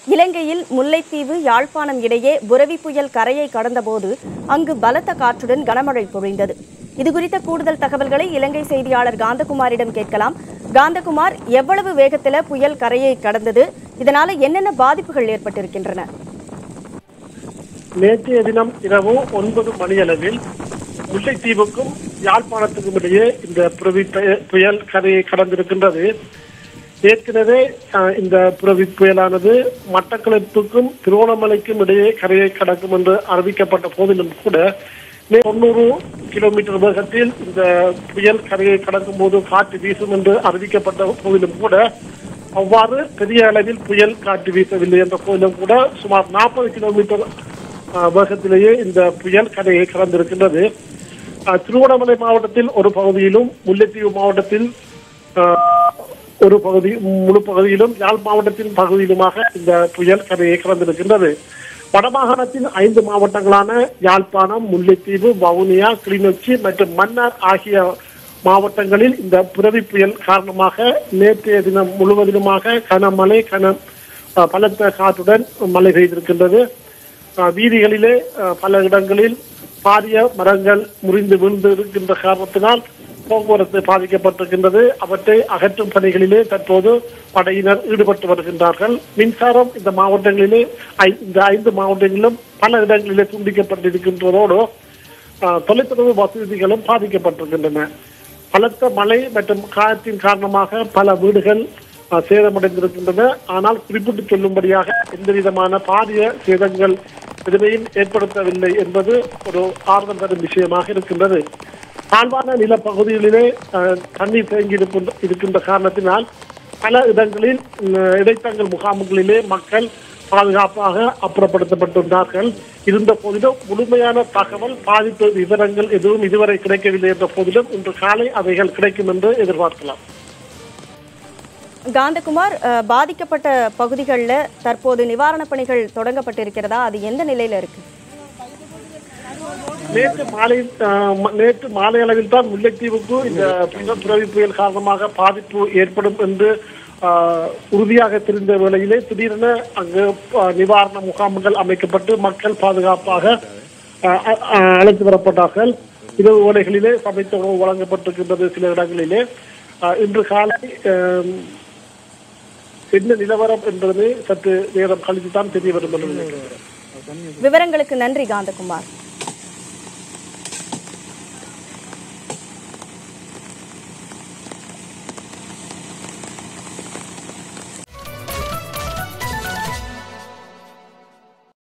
இலங்கையில் முல்லைத்தீவு யாழ்ப்பாணம் இடையே புரவி புயல் கரையை கடந்தபோது அங்கு பலத்த காற்றுடன் கனமழை பொழிந்தது இதுகுறித்த கூடுதல் தகவல்களை இலங்கை செய்தியாளர் காந்தகுமாரிடம் கேட்கலாம் காந்தகுமார் எவ்வளவு வேகத்துல புயல் கரையை கடந்தது இதனால என்னென்ன பாதிப்புகள் ஏற்பட்டிருக்கின்றன நேற்றைய தினம் இரவு ஒன்பது மணியளவில் முல்லைத்தீவுக்கும் யாழ்ப்பாணத்துக்கும் இடையே இந்த புரவி புய- புயல் கரையை கடந்திருக்கின்றது ஏற்கனவே அஹ், இந்த புரவி புயலானது மட்டக்களப்புக்கும் திருவோணமலைக்கும் இடையே கரையை கடக்கும் என்று அறிவிக்கப்பட்ட போதிலும் கூட மே தொண்ணூறு கிலோமீட்டர் வேகத்தில் இந்த புயல் கரையை கடக்கும் போது காற்று வீசும் என்று அறிவிக்கப்பட்ட போதிலும் கூட அவ்வாறு பெரிய அளவில் புயல் காற்று வீசவில்லை என்ற போதிலும் கூட சுமார் நாற்பது கிலோமீட்டர் அஹ், வேகத்திலேயே இந்த புயல் கரையை கடந்திருக்கின்றது அஹ், திருவண்ணாமலை மாவட்டத்தில் ஒரு பகுதியிலும் முல்லைத்தீவு மாவட்டத்தில் அஹ், ஒரு பகுதி முழு பகுதியிலும் யாழ் மாவட்டத்தின் பகுதியிலுமாக இந்த புயல் கரையை கடந்திருக்கின்றது வடமாகாணத்தின் ஐந்து மாவட்டங்களான யாழ்ப்பாணம் முல்லைத்தீவு வவுனியா கிளிநொச்சி மற்றும் மன்னார் ஆகிய மாவட்டங்களில் இந்த புரவி புயல் காரணமாக நேற்றைய தினம் முழுவதிலுமாக கனமழை கன அஹ், பலத்த காற்றுடன் மழை பெய்திருக்கின்றது அஹ், வீதிகளிலே அஹ், பல இடங்களில் பாரிய மரங்கள் முறிந்து விழுந்து இருக்கின்ற காரணத்தினால் போக்குவரத்து பாதிக்கப்பட்டிருக்கின்றது அவற்றை அகற்றும் பணிகளிலே தற்போது படையினர் ஈடுபட்டு வருகின்றார்கள் மின்சாரம் இந்த மாவட்டங்களிலே ஐ- இந்த ஐந்து மாவட்டங்களிலும் பல இடங்களிலே துண்டிக்கப்பட்டிருக்கின்றதோடு அஹ், தொலைத்தொடர்பு வசதிகளும் பாதிக்கப்பட்டிருக்கின்றன பலத்த மழை மற்றும் காற்றின் காரணமாக பல வீடுகள் அஹ், சேதமடைந்திருக்கின்றன ஆனால் குறிப்பிட்டு சொல்லும்படியாக எந்த விதமான பாரிய சேதங்கள் எதுவையும் ஏற்படுத்தவில்லை என்பது ஒரு ஆறுதல் தரும் விஷயமாக இருக்கின்றது தாழ்வான நிலப்பகுதிகளிலே அஹ், தண்ணீர் தேங்கி இருக்கின்ற- இருக்கின்ற காரணத்தினால் பல இடங்களில் உம், இடைத்தங்கல் முகாம்களிலே மக்கள் பாதுகாப்பாக அப்புறப்படுத்தப்பட்டுள்ளார்கள் இருந்த போதிலும் முழுமையான தகவல் பாதிப்பு விவரங்கள் எதுவும் இதுவரை கிடைக்கவில்லை என்ற போதிலும் இன்று காலை அவைகள் கிடைக்கும் என்று எதிர்பார்க்கலாம் காந்தகுமார் அஹ், பாதிக்கப்பட்ட பகுதிகளில் தற்போது நிவாரணப் பணிகள் தொடங்கப்பட்டிருக்கிறதா அது எந்த நிலையில இருக்கு நேற்று மாலை அஹ், ம- நேற்று மாலை அளவில் தான் முல்லைத்தீவுக்கு இந்த புயல் புரவி புயல் காரணமாக பாதிப்பு ஏற்படும் என்று அஹ், உறுதியாக தெரிந்த வேளையிலே திடீரென அங்கு அஹ், நிவாரண முகாம்கள் அமைக்கப்பட்டு மக்கள் பாதுகாப்பாக அஹ், அ- அஹ், அழைத்து வரப்பட்டார்கள் இரவு வேளைகளிலே சமைத்த உணவு வழங்கப்பட்டிருக்கின்றது சில இடங்களிலே அஹ், இன்று காலை அஹ், என்ன நிலவரம் என்பது சற்று நேரம் கழித்து தான் தெரிய வரும் என்று நினைக்கிறேன் விவரங்களுக்கு நன்றி காந்தகுமார்